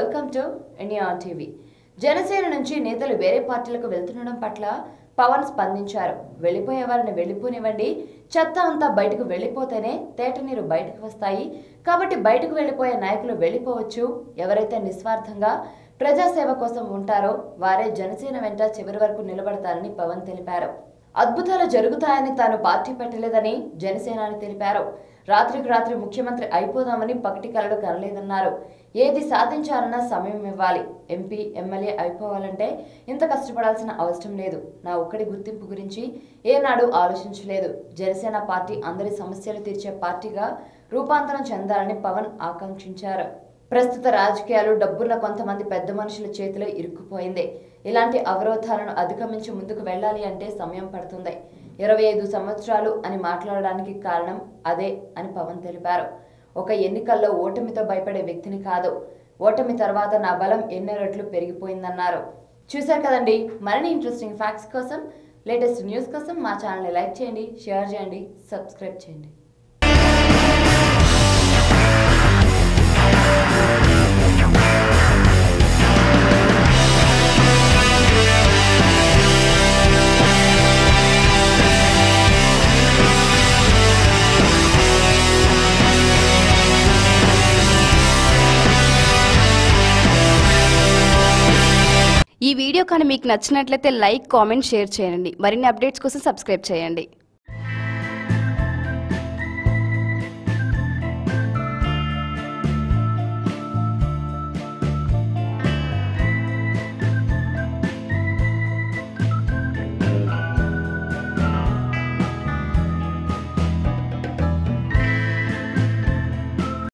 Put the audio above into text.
welcome to India TV Janasena నుంచి నేతలు వేరే పార్టీలకు వెళ్తుండడం పట్ల పవన్ స్పందించారు వెళ్ళిపోయే వారిని వెళ్ళిపోనివ్వండి చెత్త అంతా బయటకు వెళ్ళిపోతేనే తేట నీరు బయటకు వస్తాయి కాబట్టి బయటకు వెళ్ళిపోయే నాయకులు వెళ్ళిపోవచ్చు ఎవరైతే నిస్వార్థంగా ప్రజాసేవ కోసం ఉంటారో వారే జనసేన వెంట చివరి వరకు నిలబడతారని పవన్ తెలిపారు అద్భుతాలు జరుగుతాయని తాను పార్టీ పెట్టలేదని జనసేనాని తెలిపారు రాత్రికి రాత్రి ముఖ్యమంత్రి అయిపోదామని పకటి కలలు కనలేదన్నారు ఏది సాధించాలన్నా సమయం ఇవ్వాలి ఎంపీ ఎమ్మెల్యే అయిపోవాలంటే ఇంత కష్టపడాల్సిన అవసరం లేదు నా ఒక్కడి గుర్తింపు గురించి ఏనాడు ఆలోచించలేదు జనసేన పార్టీ అందరి సమస్యలు తీర్చే పార్టీగా రూపాంతరం చెందాలని పవన్ ఆకాంక్షించారు ప్రస్తుత రాజకీయాలు డబ్బున్న కొంతమంది పెద్ద మనుషుల చేతిలో ఇరుక్కుపోయింది ఇలాంటి అవరోధాలను అధిగమించి ముందుకు వెళ్ళాలి అంటే సమయం పడుతుంది ఇరవై ఐదు సంవత్సరాలు అని మాట్లాడడానికి కారణం అదే అని పవన్ తెలిపారు ఒక ఎన్నికల్లో ఓటమితో భయపడే వ్యక్తిని కాదు ఓటమి తర్వాత నా బలం ఎన్నో రెట్లు పెరిగిపోయిందన్నారు చూశారు కదండి మరిన్ని ఇంట్రెస్టింగ్ ఫ్యాక్ట్స్ కోసం లేటెస్ట్ న్యూస్ కోసం మా ఛానల్ని లైక్ చేయండి షేర్ చేయండి సబ్స్క్రైబ్ చేయండి ఈ వీడియో కానీ మీకు నచ్చినట్లయితే లైక్ కామెంట్ షేర్ చేయండి మరిన్ని అప్డేట్స్ కోసం సబ్స్క్రైబ్ చేయండి